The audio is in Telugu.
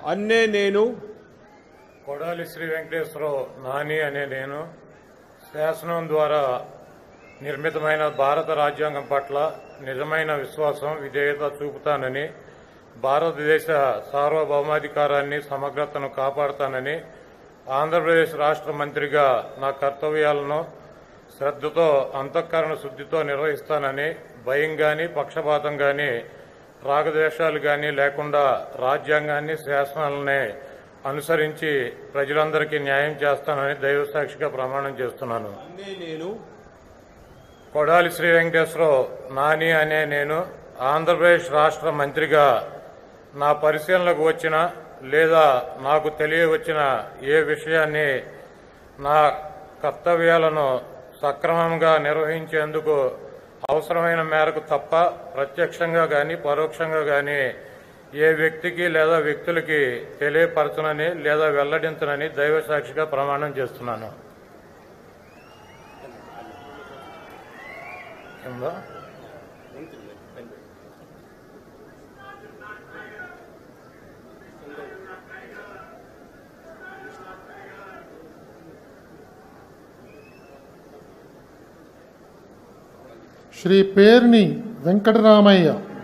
అన్నే నేను కొడాలి శ్రీ వెంకటేశ్వరరావు నాని అనే నేను శాసనం ద్వారా నిర్మితమైన భారత రాజ్యాంగం పట్ల నిజమైన విశ్వాసం విధేయత చూపుతానని భారతదేశ సార్వభౌమాధికారాన్ని సమగ్రతను కాపాడుతానని ఆంధ్రప్రదేశ్ రాష్ట్ర మంత్రిగా నా కర్తవ్యాలను శ్రద్ధతో అంతఃకరణ శుద్ధితో నిర్వహిస్తానని భయం గాని పక్షపాతం గాని రాగద్వేషాలు గాని లేకుండా రాజ్యాంగాన్ని శాసనాలనే అనుసరించి ప్రజలందరికీ న్యాయం చేస్తానని దైవ సాక్షిగా ప్రమాణం చేస్తున్నాను అన్నే నేను కొడాలి శ్రీ వెంకటేశ్వరరావు నాని అనే నేను ఆంధ్రప్రదేశ్ రాష్ట్ర మంత్రిగా నా పరిశీలనకు వచ్చిన లేదా నాకు తెలియవచ్చిన ఏ విషయాన్ని నా కర్తవ్యాలను సక్రమంగా నిర్వహించేందుకు అవసరమైన మేరకు తప్ప ప్రత్యక్షంగా గాని పరోక్షంగా గాని ఏ వ్యక్తికి లేదా వ్యక్తులకి తెలియపరచనని లేదా వెల్లడించనని దైవ సాక్షిగా ప్రమాణం చేస్తున్నాను కింద శ్రీ పేర్ని వెంకటరామయ్య